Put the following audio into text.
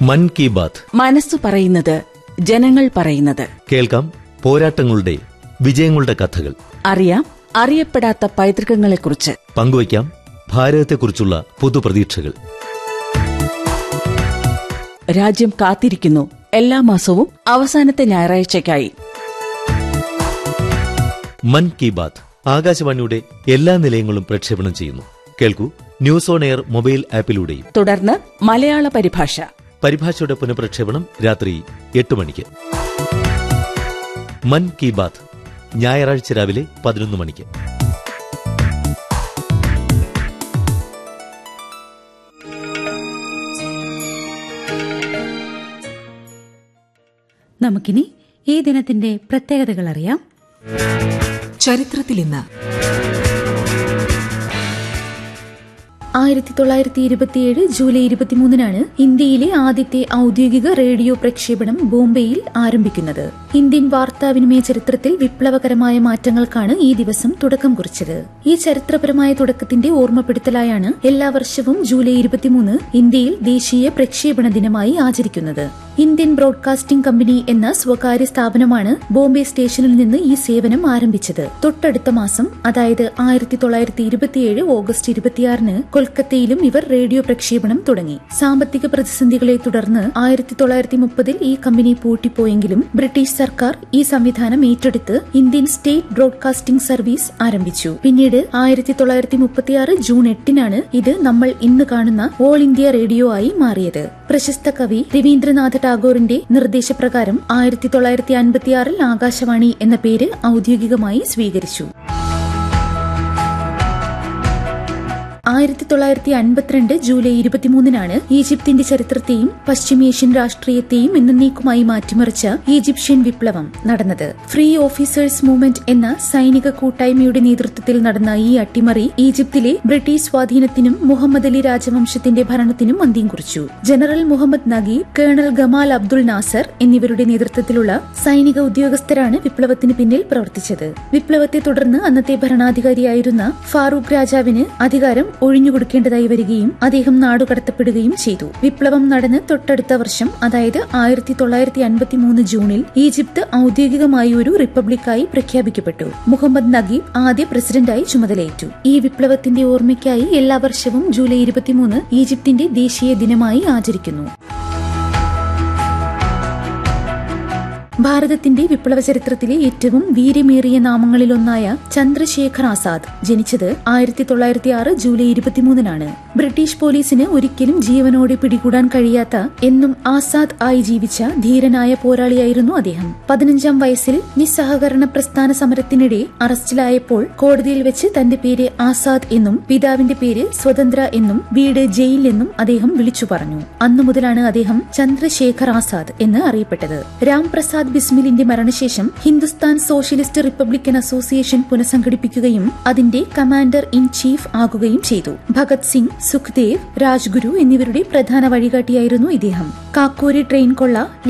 മൻ കി ബാത്ത് മനസ്സു പറയുന്നത് ജനങ്ങൾ പറയുന്നത് കേൾക്കാം പോരാട്ടങ്ങളുടെ വിജയങ്ങളുടെ കഥകൾ അറിയാം അറിയപ്പെടാത്ത പൈതൃകങ്ങളെക്കുറിച്ച് പങ്കുവയ്ക്കാം ഭാരതത്തെക്കുറിച്ചുള്ള പുതുപ്രതീക്ഷകൾ രാജ്യം കാത്തിരിക്കുന്നു എല്ലാ മാസവും അവസാനത്തെ ഞായറാഴ്ചയ്ക്കായി മൻ കി ബാത്ത് ആകാശവാണിയുടെ എല്ലാ നിലയങ്ങളും പ്രക്ഷേപണം ചെയ്യുന്നു കേൾക്കൂ ന്യൂസ് ഓൺ എയർ മൊബൈൽ ആപ്പിലൂടെയും തുടർന്ന് മലയാള പരിഭാഷ പരിഭാഷയുടെ പുനഃപ്രക്ഷേപണം രാത്രി എട്ട് മണിക്ക് മൻ കി ബാത്ത് ഞായറാഴ്ച രാവിലെ പതിനൊന്ന് മണിക്ക് നമുക്കിനി ഈ ദിനത്തിന്റെ പ്രത്യേകതകൾ അറിയാം ചരിത്രത്തിൽ ഇന്ന് ആയിരത്തി തൊള്ളായിരത്തി ഇരുപത്തിയേഴ് ജൂലൈ ഇരുപത്തിമൂന്നിനാണ് ഇന്ത്യയിലെ ആദ്യത്തെ ഔദ്യോഗിക റേഡിയോ പ്രക്ഷേപണം ബോംബെയിൽ ആരംഭിക്കുന്നത് ഇന്ത്യൻ വാർത്താവിനിമയ ചരിത്രത്തിൽ വിപ്ലവകരമായ മാറ്റങ്ങൾക്കാണ് ഈ ദിവസം തുടക്കം കുറിച്ചത് ഈ ചരിത്രപരമായ തുടക്കത്തിന്റെ ഓർമ്മപ്പെടുത്തലായാണ് എല്ലാ വർഷവും ജൂലൈ ഇരുപത്തിമൂന്ന് ഇന്ത്യയിൽ ദേശീയ പ്രക്ഷേപണ ദിനമായി ആചരിക്കുന്നത് ഇന്ത്യൻ ബ്രോഡ്കാസ്റ്റിംഗ് കമ്പനി എന്ന സ്വകാര്യ സ്ഥാപനമാണ് ബോംബെ സ്റ്റേഷനിൽ നിന്ന് ഈ സേവനം ആരംഭിച്ചത് തൊട്ടടുത്ത മാസം അതായത് ആയിരത്തി തൊള്ളായിരത്തി ഇരുപത്തിയേഴ് ഓഗസ്റ്റ് ഇരുപത്തിയാറിന് കൊൽക്കത്തയിലും ഇവർ റേഡിയോ പ്രക്ഷേപണം തുടങ്ങി സാമ്പത്തിക പ്രതിസന്ധികളെ തുടർന്ന് ആയിരത്തി തൊള്ളായിരത്തി മുപ്പതിൽ ഈ കമ്പനി പൂട്ടിപ്പോയെങ്കിലും ബ്രിട്ടീഷ് സർക്കാർ ഈ സംവിധാനം ഏറ്റെടുത്ത് ഇന്ത്യൻ സ്റ്റേറ്റ് ബ്രോഡ്കാസ്റ്റിംഗ് സർവീസ് ആരംഭിച്ചു പിന്നീട് ആയിരത്തി തൊള്ളായിരത്തി മുപ്പത്തിയാറ് ജൂൺ എട്ടിനാണ് ഇത് നമ്മൾ ഇന്ന് കാണുന്ന ഓൾ ഇന്ത്യ റേഡിയോ ആയി മാറിയത് പ്രശസ്ത കവി രവീന്ദ്രനാഥ ടാഗോറിന്റെ നിർദ്ദേശപ്രകാരം ആയിരത്തി തൊള്ളായിരത്തി അൻപത്തിയാറിൽ ആകാശവാണി എന്ന പേര് ഔദ്യോഗികമായി സ്വീകരിച്ചു ആയിരത്തി തൊള്ളായിരത്തി അൻപത്തിരണ്ട് ജൂലൈ ഇരുപത്തിമൂന്നിനാണ് ഈജിപ്തിന്റെ ചരിത്രത്തെയും പശ്ചിമേഷ്യൻ രാഷ്ട്രീയത്തെയും എന്നേക്കുമായി മാറ്റിമറിച്ച ഈജിപ്ഷ്യൻ വിപ്ലവം നടന്നത് ഫ്രീ ഓഫീസേഴ്സ് മൂവ്മെന്റ് എന്ന സൈനിക കൂട്ടായ്മയുടെ നേതൃത്വത്തിൽ നടന്ന ഈ അട്ടിമറി ഈജിപ്തിലെ ബ്രിട്ടീഷ് സ്വാധീനത്തിനും മുഹമ്മദ് അലി രാജവംശത്തിന്റെ ഭരണത്തിനും അന്ത്യം കുറിച്ചു general Muhammad Naguib colonel Gamal Abdul Nasser എന്നിവരുടെ നേതൃത്വത്തിലുള്ള സൈനിക ഉദ്യോഗസ്ഥരാണ് വിപ്ലവത്തിന് പിന്നിൽ പ്രവർത്തിച്ചത് വിപ്ലവത്തെ തുടർന്ന് അന്നത്തെ ഭരണാധികാരിയായിരുന്ന ഫാറൂഖ് രാജാവിന് അധികാരം ഒഴിഞ്ഞുകൊടുക്കേണ്ടതായി വരികയും അദ്ദേഹം നാടുകടത്തപ്പെടുകയും ചെയ്തു വിപ്ലവം നടന്ന് തൊട്ടടുത്ത വർഷം അതായത് ആയിരത്തി തൊള്ളായിരത്തി അൻപത്തി മൂന്ന് ജൂണിൽ ഈജിപ്ത് ഔദ്യോഗികമായി ഒരു റിപ്പബ്ലിക്കായി പ്രഖ്യാപിക്കപ്പെട്ടു മുഹമ്മദ് നഗീബ് ആദ്യ പ്രസിഡന്റായി ചുമതലയേറ്റു ഈ വിപ്ലവത്തിന്റെ ഓർമ്മയ്ക്കായി എല്ലാ വർഷവും ജൂലൈ ഇരുപത്തിമൂന്ന് ഈജിപ്തിന്റെ ദേശീയ ദിനമായി ആചരിക്കുന്നു ഭാരതത്തിന്റെ വിപ്ലവ ചരിത്രത്തിലെ ഏറ്റവും വീര്യമേറിയ നാമങ്ങളിലൊന്നായ ചന്ദ്രശേഖർ ആസാദ് ജനിച്ചത് ആയിരത്തി തൊള്ളായിരത്തി ആറ് ജൂലൈ ഇരുപത്തിമൂന്നിനാണ് ബ്രിട്ടീഷ് പോലീസിന് ഒരിക്കലും ജീവനോടെ പിടികൂടാൻ കഴിയാത്ത എന്നും ആസാദ് ആയി ജീവിച്ച ധീരനായ പോരാളിയായിരുന്നു അദ്ദേഹം പതിനഞ്ചാം വയസ്സിൽ നിസ്സഹകരണ പ്രസ്ഥാന സമരത്തിനിടെ അറസ്റ്റിലായപ്പോൾ കോടതിയിൽ വെച്ച് തന്റെ പേര് ആസാദ് എന്നും പിതാവിന്റെ പേര് സ്വതന്ത്ര എന്നും വീട് ജയിൽ എന്നും അദ്ദേഹം വിളിച്ചു പറഞ്ഞു അന്നു മുതലാണ് അദ്ദേഹം ചന്ദ്രശേഖർ ആസാദ് എന്ന് അറിയപ്പെട്ടത് രാംപ്രസാദ് ബിസ്മിലിന്റെ മരണശേഷം ഹിന്ദുസ്ഥാൻ സോഷ്യലിസ്റ്റ് റിപ്പബ്ലിക്കൻ അസോസിയേഷൻ പുനഃസംഘടിപ്പിക്കുകയും അതിന്റെ കമാൻഡർ ഇൻ ചീഫ് ആകുകയും ചെയ്തു ഭഗത് സിംഗ് സുഖ്ദേവ് രാജ്ഗുരു എന്നിവരുടെ പ്രധാന വഴികാട്ടിയായിരുന്നു ഇദ്ദേഹം കാക്കോരി ട്രെയിൻ കൊള്ള